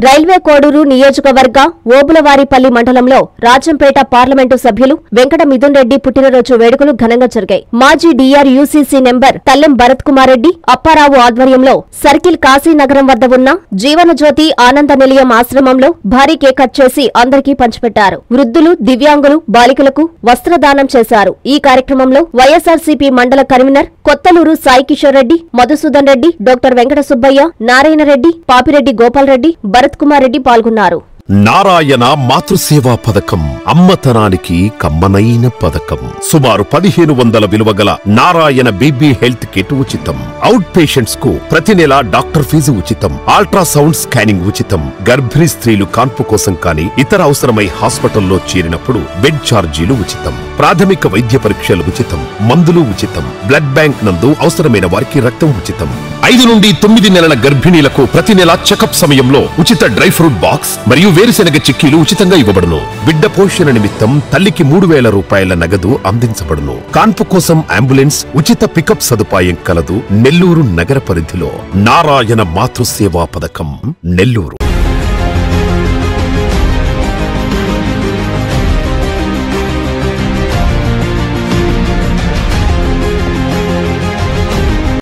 railway Koduru నియోజకవర్గ ఓబులవారిపల్లి మండలంలో Rajampet parliament సభ్యులు వెంకట మిథున్ రెడ్డి పుట్టినరోజు వేడుకలు ఘనంగా జరిగాయి మాజీ DR UCC number Tallem Bharat Kumar Reddy Apparao ఆధ్వర్యంలో సర్కిల్ కాశీనగరం వద్ద ఉన్న జీవనజ్యోతి ఆనంద నిలయం ఆశ్రమంలో భారీ కేక్ కట్ చేసి అందరికీ పంచిపెట్టారు వృద్ధులు దివ్యాంగులు బాలికలకు వస్త్రదానం చేశారు ఈ కార్యక్రమంలో వైఎస్ఆర్సీపీ మండల కన్వీనర్ కొత్తలూరు సాయి కిషోర్ రెడ్డి మధుసూదన్ రెడ్డి డాక్టర్ వెంకట సుబ్బయ్య నారాయణ రెడ్డి పాపిరెడ్డి గోపాల్ రెడ్డి భరత్ కుమార్ రెడ్డి పాల్గొన్నారు నారాయణ మాతృసేవా పథకం అమ్మతనానికి కమ్మనైన పథకం సుమారు పదిహేను వందల విలువ గల నారాయణ బీబీ హెల్త్ కిట్ ఉచితం అవుట్ పేషెంట్స్ కు ప్రతి నెల డాక్టర్ ఫీజు ఉచితం అల్ట్రాసౌండ్ స్కానింగ్ ఉచితం గర్భిణీ స్త్రీలు కాన్పు కోసం కానీ ఇతర అవసరమై హాస్పిటల్లో చేరినప్పుడు బెడ్ ఛార్జీలు ఉచితం ప్రాథమిక వైద్య పరీక్షలు ఉచితం మందులు ఉచితం బ్లడ్ బ్యాంక్ నందు అవసరమైన వారికి రక్తం ఉచితం ఐదు నుండి తొమ్మిది నెలల గర్భిణీలకు ప్రతి నెల చెకప్ సమయంలో ఉచిత డ్రై ఫ్రూట్ బాక్స్ మరియు వేరుశెనగ చిక్కీలు ఉచితంగా ఇవ్వబడును బిడ్డ పోషణ నిమిత్తం తల్లికి మూడు వేల రూపాయల నగదు అందించబడును కాన్పు కోసం అంబులెన్స్ ఉచిత పికప్ సదుపాయం కలదు నెల్లూరు నగర పరిధిలో నారాయణ మాతృసేవా పథకం నెల్లూరు